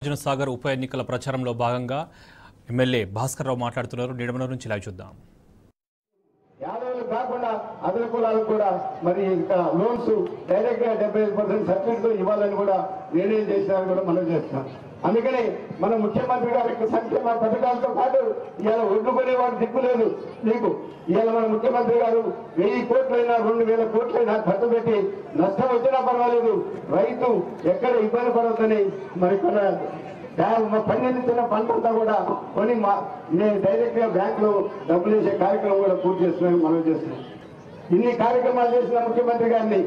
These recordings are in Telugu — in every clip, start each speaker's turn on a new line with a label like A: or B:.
A: నాగార్జున సాగర్ ఉప ఎన్నికల ప్రచారంలో భాగంగా ఎమ్మెల్యే భాస్కర్ రావు మాట్లాడుతున్నారు నిడమల నుంచి లైవ్ చూద్దాం
B: యాదవులు కాకుండా అదన కులాలకు కూడా మరి ఇంకా లోన్స్ డైరెక్ట్ గా డెబ్బై ఐదు పర్సెంట్ సబ్సిడీతో ఇవ్వాలని కూడా నిర్ణయం చేసినారని కూడా మనం చేస్తున్నాం అందుకని మన ముఖ్యమంత్రి గారి యొక్క సంక్షేమ పథకాలతో పాటు ఇవాళ ఒడ్డు కొనేవాడు దిక్కు లేదు నీకు ఇవాళ మన ముఖ్యమంత్రి గారు వెయ్యి కోట్లైనా రెండు వేల కోట్లైనా ఖర్చు పెట్టి నష్టం వచ్చినా పర్వాలేదు రైతు ఎక్కడ ఇబ్బంది పడవద్దని మరి కొన బ్యాంక్ మా పండించిన పంట అంతా కూడా కొని మా నేను డైరెక్ట్ గా బ్యాంక్ లో డబ్బులు వేసే కార్యక్రమం కూడా పూర్తి చేస్తున్నాను మనం చేస్తున్నాం ఇన్ని కార్యక్రమాలు చేసిన ముఖ్యమంత్రి గారిని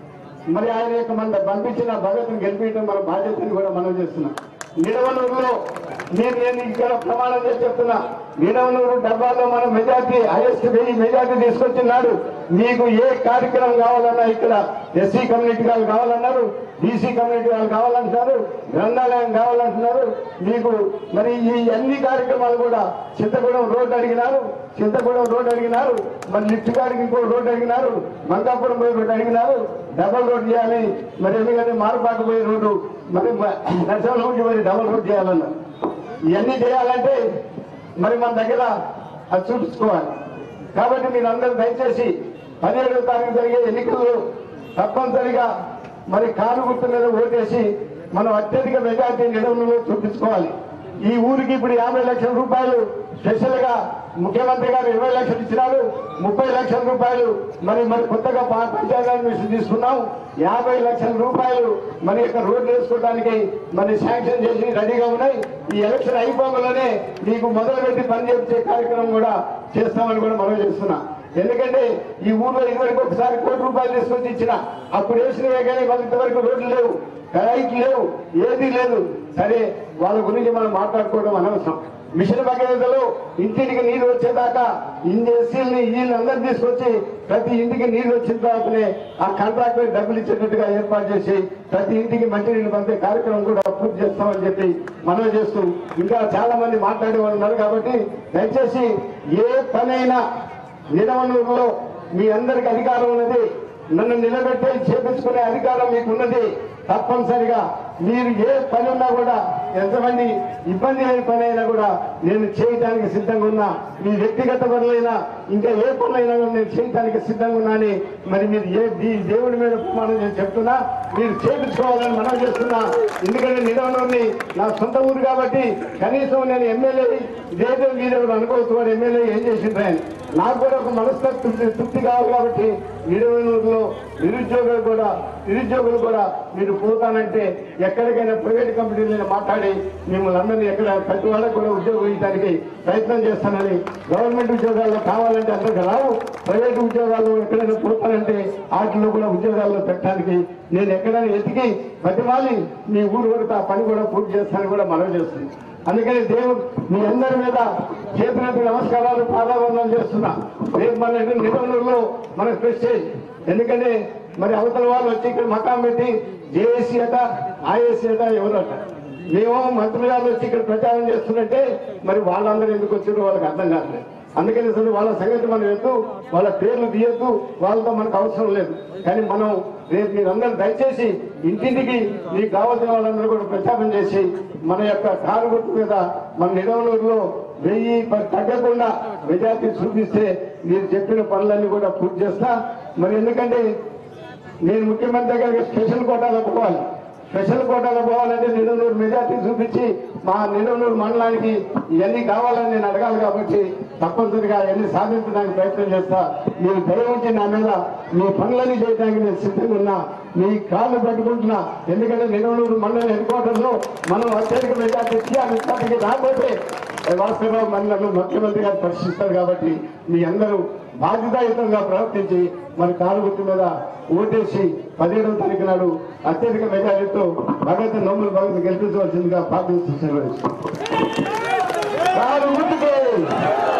B: మరి ఆయన యొక్క మన పంపించిన భగత్ని గెలిపించడం మన బాధ్యతని కూడా మనం చేస్తున్నాం నిడవనూరులో నేను నేను ఇక్కడ ప్రమాణం చేసి చెప్తున్నా నిడవనూరు డబ్బాలో మన మెజార్టీ హైయెస్ట్ వెయ్యి మెజార్టీ తీసుకొచ్చినాడు మీకు ఏ కార్యక్రమం కావాలన్నా ఇక్కడ ఎస్సీ కమ్యూనిటీ వాళ్ళు కావాలన్నారు బీసీ కమ్యూనిటీ వాళ్ళు కావాలంటున్నారు గ్రంథాలయం కావాలంటున్నారు మీకు మరి ఈ అన్ని కార్యక్రమాలు కూడా చింతగూడెం రోడ్డు అడిగినారు చింతగూడెం రోడ్డు అడిగినారు మరి లిఫ్ట్ గారికి ఇంకో రోడ్డు అడిగినారు మంకాపురం పోయి రోడ్డు అడిగినారు డబల్ రోడ్ చేయాలి మరి ఎందుకంటే మారుపాటు పోయే రోడ్డు మరి నరసింహంకి మరి డబల్ రోడ్ చేయాలన్నారు ఇవన్నీ చేయాలంటే మరి మన దగ్గర అది చూపించుకోవాలి కాబట్టి మీరు అందరూ దయచేసి పదిహేడవ తారీఖు జరిగే ఎన్నికల్లో తప్పనిసరిగా మరి కారు గుర్తు మీద ఓటేసి మనం అత్యధిక మెజార్టీ నిడవలలో చూపించుకోవాలి ఈ ఊరికి ఇప్పుడు యాభై లక్షల రూపాయలు స్పెషల్ గా ముఖ్యమంత్రి గారు ఇరవై లక్షలు ఇచ్చినారు ముప్పై లక్షల రూపాయలు మరి మరి కొత్తగా పా- పంచాయతీ మిషన్ తీసుకున్నాం యాభై లక్షల రూపాయలు మరి యొక్క రోడ్డు వేసుకోవడానికి మరి శాంక్షన్ చేసి రెడీగా ఉన్నాయి ఈ ఎలక్షన్ అయిపోగానే మీకు మొదలు పెట్టి పని చేసే కార్యక్రమం కూడా చేస్తామని కూడా మనం చేస్తున్నాం ఎందుకంటే ఈ ఊర్లో ఇదివరకు ఒకసారి కోటి రూపాయలు తీసుకొచ్చి ఇచ్చిన అప్పుడు వేసినవే కానీ వాళ్ళ ఇంతవరకు రోడ్లు లేవు లైట్లు లేవు ఏది లేదు సరే వాళ్ళ గురించి మనం మాట్లాడుకోవడం అనవసరం మిషన్ భగీరథలో ఇంటింటికి నీళ్లు వచ్చేదాకా ఇన్ని ఎస్సీలని వీళ్ళందరూ తీసుకొచ్చి ప్రతి ఇంటికి నీళ్లు వచ్చిన తర్వాతనే ఆ కాంట్రాక్టర్ డబ్బులు ఇచ్చేటట్టుగా ఏర్పాటు చేసి ప్రతి ఇంటికి మంచినీళ్ళు పంపే కార్యక్రమం కూడా పూర్తి చేస్తామని చెప్పి మనం చేస్తూ ఇంకా చాలా మంది మాట్లాడే వాళ్ళు ఉన్నారు కాబట్టి దయచేసి ఏ పనైనా నిడవనూరులో మీ అందరికి అధికారం ఉన్నది నన్ను నిలబెట్టి చేపించుకునే అధికారం మీకు ఉన్నది తప్పనిసరిగా మీరు ఏ పని ఉన్నా కూడా ఎంతమంది ఇబ్బంది లేని పని అయినా కూడా నేను చేయటానికి సిద్ధంగా ఉన్నా మీ వ్యక్తిగత పనులైనా ఇంకా ఏ పనులైనా కూడా నేను చేయటానికి సిద్ధంగా ఉన్నా అని మరి మీరు ఏ ఈ దేవుడి మీద ప్రమాణం చేసి చెప్తున్నా మీరు చేపించుకోవాలని మనం చేస్తున్నా ఎందుకంటే నిడవనూరిని నా సొంత ఊరు కాబట్టి కనీసం నేను ఎమ్మెల్యే ఇదేదో మీరు అనుకోవచ్చు వాడు ఎమ్మెల్యే ఏం చేసిండ్రని నాకు కూడా ఒక మనస్తృప్తి తృప్తి కావాలి కాబట్టి నిడవనూరులో నిరుద్యోగులు కూడా నిరుద్యోగులు కూడా మీరు పోతానంటే ఎక్కడికైనా ప్రైవేట్ కంపెనీలను మాట్లాడి మిమ్మల్ని అందరినీ ఎక్కడ ప్రతి వాళ్ళకు కూడా ఉద్యోగం ఇవ్వడానికి ప్రయత్నం చేస్తానని గవర్నమెంట్ ఉద్యోగాల్లో కావాలంటే అందరికి రావు ప్రైవేట్ ఉద్యోగాల్లో ఎక్కడైనా పోతానంటే వాటిలో కూడా ఉద్యోగాల్లో పెట్టడానికి నేను ఎక్కడైనా ఎతికి ప్రతివాలి మీ ఊరు వరకు ఆ పని కూడా పూర్తి చేస్తానని కూడా మనవి చేస్తుంది అందుకని దేవుడు మీ అందరి మీద చేతులెత్తి నమస్కారాలు పాదాబంధం చేస్తున్నా రేపు మన నిబంధనలో మనకు ప్రెస్టేజ్ ఎందుకంటే మరి అవతల వాళ్ళు వచ్చి ఇక్కడ మకాం పెట్టి జేఏసీ అట ఆర్ఏసీ అట ఎవరు అట మేము మంత్రులు గారు వచ్చి ఇక్కడ ప్రచారం చేస్తున్నట్టే మరి వాళ్ళందరూ ఎందుకు వచ్చారో వాళ్ళకి అర్థం కావట్లేదు అందుకని అసలు వాళ్ళ సంగతి మనం ఎత్తు వాళ్ళ పేర్లు తీయద్దు వాళ్ళతో మనకు అవసరం లేదు కానీ మనం రేపు మీరందరూ దయచేసి ఇంటింటికి మీకు కావాల్సిన వాళ్ళందరూ కూడా ప్రచారం చేసి మన యొక్క కారు గుర్తు మీద మన నిడవలూరులో వెయ్యి ప- తగ్గకుండా మెజార్టీ చూపిస్తే మీరు చెప్పిన పనులన్నీ కూడా పూర్తి చేస్తా మరి ఎందుకంటే నేను ముఖ్యమంత్రి దగ్గరికి స్పెషల్ కోటాలో పోవాలి స్పెషల్ కోటాలో పోవాలంటే నిడవలూరు మెజార్టీ చూపించి మా నిడవలూరు మండలానికి ఇవన్నీ కావాలని నేను అడగాలి కాబట్టి తప్పనిసరిగా ఇవన్నీ సాధించడానికి ప్రయత్నం చేస్తా మీరు దయవుంచి నా మీద మీ పనులన్నీ చేయడానికి నేను సిద్ధంగా ఉన్నా మీ కాళ్ళు పట్టుకుంటున్నా ఎందుకంటే నిడవలూరు మండలం హెడ్ క్వార్టర్లో మనం అత్యధిక మెజార్టీ ఇచ్చి ఇప్పటికి రాకపోతే వాస్తవరావు మండలం ముఖ్యమంత్రి గారు పరిశీలిస్తారు కాబట్టి మీ అందరూ బాధ్యతాయుతంగా ప్రవర్తించి మన కాలు గుర్తు మీద ఓటేసి పదిహేడవ తారీఖు నాడు అత్యధిక మెజారిటీతో భగత్ నోములు భగత్ గెలిపించవలసిందిగా ప్రార్థిస్తున్నాను కాలు గుర్తుకే